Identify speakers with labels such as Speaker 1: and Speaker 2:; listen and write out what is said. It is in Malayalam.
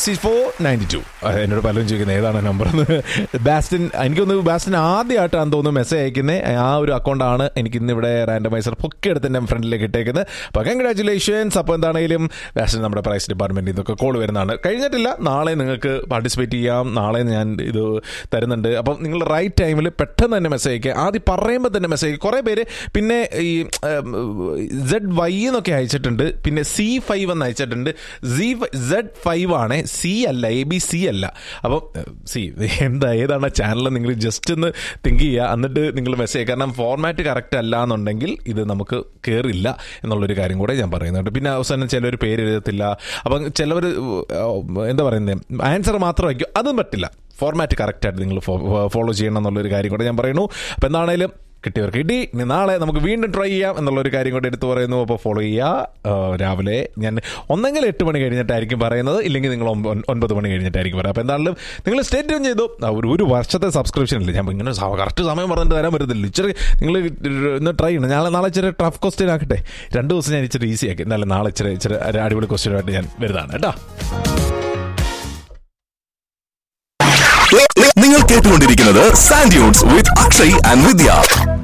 Speaker 1: സിക്സ്റ്റി ഫോർ നയൻറ്റി ടു എന്നോട് പലരും ചോദിക്കുന്നത് ഏതാണ് നമ്പർ എന്ന് ബാസ്റ്റിൻ എനിക്കൊന്ന് ബാസ്റ്റിൻ ആദ്യമായിട്ടാണ് തോന്നുന്നു മെസ്സേജ് അയക്കുന്നത് ആ ഒരു അക്കൗണ്ടാണ് എനിക്ക് ഇന്ന് ഇവിടെ റാൻഡമൈസർ പൊക്കെ എടുത്ത് എൻ്റെ ഫ്രണ്ടിലേക്ക് ഇട്ടേക്കുന്നത് അപ്പോൾ കൺഗ്രാറ്റുലേഷൻസ് അപ്പോൾ എന്താണെങ്കിലും ബാസ്റ്റിൻ നമ്മുടെ പ്രൈസ് ഡിപ്പാർട്ട്മെൻറ്റിൽ നിന്നൊക്കെ കോൾ വരുന്നതാണ് കഴിഞ്ഞിട്ടില്ല നാളെ നിങ്ങൾക്ക് പാർട്ടിസിപ്പേറ്റ് ചെയ്യാം നാളെ ഞാൻ ഇത് തരുന്നുണ്ട് അപ്പം നിങ്ങൾ റൈറ്റ് ടൈമിൽ പെട്ടെന്ന് തന്നെ മെസ്സേജ് അയക്കുക ആദ്യം പറയുമ്പോൾ തന്നെ മെസ്സേജ് കുറേ പേര് പിന്നെ ഈ സെഡ് വൈ എന്നൊക്കെ അയച്ചിട്ടുണ്ട് പിന്നെ സി ഫൈവ് എന്ന് അയച്ചിട്ടുണ്ട് സി സെഡ് ഫൈവ് ആണ് സി അല്ല എ ബി സി അല്ല അപ്പം സി എന്താ ഏതാണ് ചാനൽ നിങ്ങൾ ജസ്റ്റ് ഒന്ന് തിങ്ക് ചെയ്യുക എന്നിട്ട് നിങ്ങൾ മെസ്സേജ് കാരണം ഫോർമാറ്റ് കറക്റ്റ് അല്ല എന്നുണ്ടെങ്കിൽ ഇത് നമുക്ക് കയറില്ല എന്നുള്ളൊരു കാര്യം കൂടെ ഞാൻ പറയുന്നുണ്ട് പിന്നെ അവസാനം ചിലർ പേര് എഴുതത്തില്ല അപ്പം ചിലവർ എന്താ പറയുന്നത് ആൻസർ മാത്രം വയ്ക്കും അതും പറ്റില്ല ഫോർമാറ്റ് കറക്റ്റായിട്ട് നിങ്ങൾ ഫോളോ ചെയ്യണം എന്നുള്ളൊരു കാര്യം കൂടെ ഞാൻ പറയുന്നു അപ്പം എന്താണേലും കിട്ടിയവർക്ക് കിട്ടി ഇനി നാളെ നമുക്ക് വീണ്ടും ട്രൈ ചെയ്യാം എന്നുള്ളൊരു കാര്യം കൂടെ എടുത്തു പറയുന്നു അപ്പോൾ ഫോളോ ചെയ്യുക രാവിലെ ഞാൻ ഒന്നെങ്കിൽ എട്ട് മണി കഴിഞ്ഞിട്ടായിരിക്കും പറയുന്നത് ഇല്ലെങ്കിൽ നിങ്ങൾ ഒൻപത് മണി കഴിഞ്ഞിട്ടായിരിക്കും പറയുക അപ്പോൾ എന്താണെങ്കിലും നിങ്ങൾ സ്റ്റേറ്റ് ചെയ്തു ഒരു ഒരു വർഷത്തെ സബ്സ്ക്രിപ്ഷൻ ഇല്ല ഞാൻ ഇങ്ങനെ കറക്റ്റ് സമയം പറഞ്ഞിട്ട് തരാൻ പറ്റത്തില്ല ഇച്ചിരി നിങ്ങൾ ഇന്ന് ട്രൈ ചെയ്യണം നാളെ നാളെ ഇച്ചിരി ടഫ് ക്വസ്റ്റ്യൻ ആക്കട്ടെ രണ്ട് ദിവസം ഞാൻ ഇച്ചിരി ഈസി ആക്കി എന്നാലും നാളെ ഇച്ചിരി ഇച്ചിരി അടിപൊളി ക്വസ്റ്റ്യനായിട്ട് ഞാൻ വരുന്നതാണ് കേട്ടോ
Speaker 2: നിങ്ങൾ കേട്ടുകൊണ്ടിരിക്കുന്നത് Sandunes with Akshay and Vidya